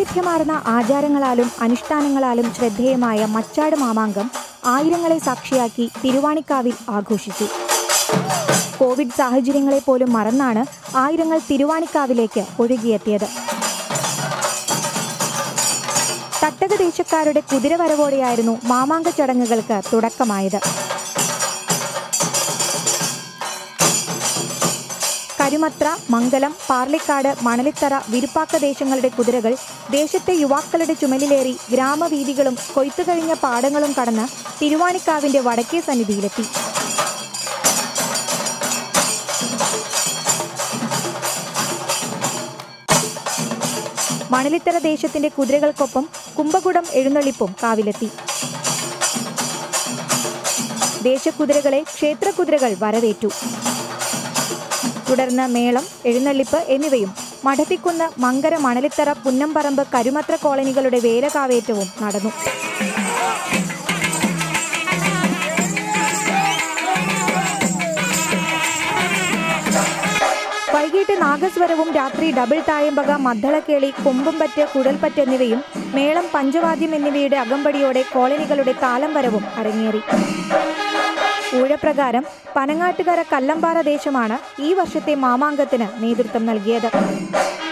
വൈവിധ്യമാർന്ന ആചാരങ്ങളാലും അനുഷ്ഠാനങ്ങളാലും ശ്രദ്ധേയമായ മച്ചാട് മാമാങ്കം ആയിരങ്ങളെ സാക്ഷിയാക്കി തിരുവാണിക്കാവിൽ ആഘോഷിച്ചു കോവിഡ് സാഹചര്യങ്ങളെ പോലും മറന്നാണ് ആയിരങ്ങൾ തിരുവാണിക്കാവിലേക്ക് ഒഴുകിയെത്തിയത് തട്ടക ദേശക്കാരുടെ കുതിരവരവോടെയായിരുന്നു മാമാങ്ക ചടങ്ങുകൾക്ക് തുടക്കമായത് കരുമത്ര മംഗലം പാർലിക്കാട് മണലിത്തറ വിരുപ്പാക്ക ദേശങ്ങളുടെ കുതിരകൾ ദേശത്തെ യുവാക്കളുടെ ചുമലിലേറി ഗ്രാമവീഥികളും കൊയ്ത്തു കഴിഞ്ഞ പാടങ്ങളും കടന്ന് തിരുവാണിക്കാവിന്റെ വടക്കേ സന്നിധിയിലെത്തി മണലിത്തറ ദേശത്തിന്റെ കുതിരകൾക്കൊപ്പം കുംഭകുടം എഴുന്നള്ളിപ്പും കാവിലെത്തി ദേശക്കുതിരകളെ ക്ഷേത്രകുതിരകൾ വരവേറ്റു തുടർന്ന് മേളം എഴുന്നള്ളിപ്പ് എന്നിവയും മഠത്തിക്കുന്ന് മങ്കര മണലിത്തറ പുന്നമ്പറമ്പ് കരുമത്ര കോളനികളുടെ വേലകാവേറ്റവും നടന്നു വൈകിട്ട് നാഗസ്വരവും രാത്രി ഡബിൾ തായമ്പക മദ്ദളക്കേളി കൊമ്പുംപറ്റ് കുഴൽപ്പറ്റ് എന്നിവയും മേളം പഞ്ചവാദ്യം എന്നിവയുടെ അകമ്പടിയോടെ കോളനികളുടെ താളം വരവും അരങ്ങേറി ഊഴപ്രകാരം പനങ്ങാട്ടുകര കല്ലമ്പാറ ദേശമാണ് ഈ വർഷത്തെ മാമാങ്കത്തിന് നേതൃത്വം നൽകിയത്